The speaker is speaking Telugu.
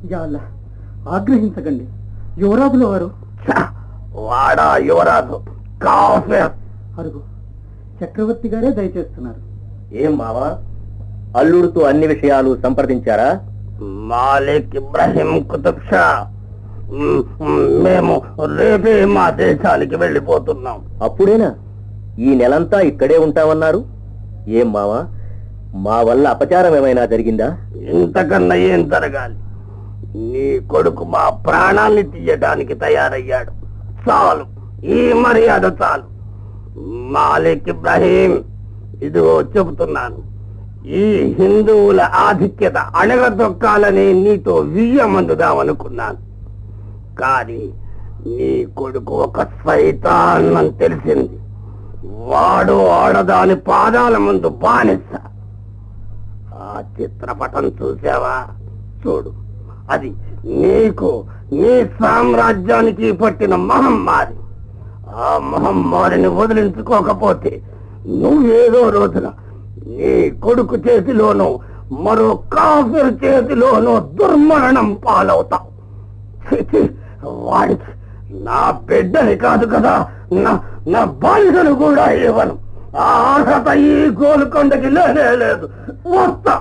యాళ్ళ ఆగ్రహించకండి యువరాజుల వారు వాడా యువరాజు కాఫర్ అరుగు చక్రవర్తి గారే దయచేస్తున్నారు ఏం మావా అల్లుడితో అన్ని విషయాలు సంప్రదించారా మాలిక్ ఇబ్రాహిం కుతుబ్ షా మ్, మ్, మేము రేపే మా దేశానికి వెళ్ళిపోతున్నాం అప్పుడేనా ఈ నెలంతా ఇక్కడే ఉంటామన్నారు ఏం మావా మా వల్ల అపచారం ఏమైనా జరిగిందా ఇంతకన్నా ఏం జరగాలి నీ కొడుకు మా ప్రాణాన్ని తీయడానికి తయారయ్యాడు చాలు ఈ మర్యాద చాలు మాలిక్ ఇబ్రాహీం ఇదిగో చెబుతున్నాను ఈ హిందువుల ఆధిక్యత అణగదొక్కాలని నీతో వియ్యమందుదామనుకున్నాను కానీ నీ కొడుకు ఒక సైతాన్ అని తెలిసింది వాడు ఆడదాని పాదాల ముందు బానిస ఆ చిత్రపటం చూసావా చూడు అది నీకు నీ సామ్రాజ్యానికి పట్టిన మహమ్మారి ఆ మహమ్మారిని వదిలించుకోకపోతే నువ్వేదో రోజున నీ కొడుకు చేతిలోనూ మరో కాఫీర్ చేతిలోనూ దుర్మరణం పాలవుతావు ఛీ, ఛీ, వాడికి నా బిడ్డని కాదు కదా నా నా బాలికను కూడా ఇవ్వను ఆ అర్హత ఈ గోల్కొండకి లేనే లేదు వస్తా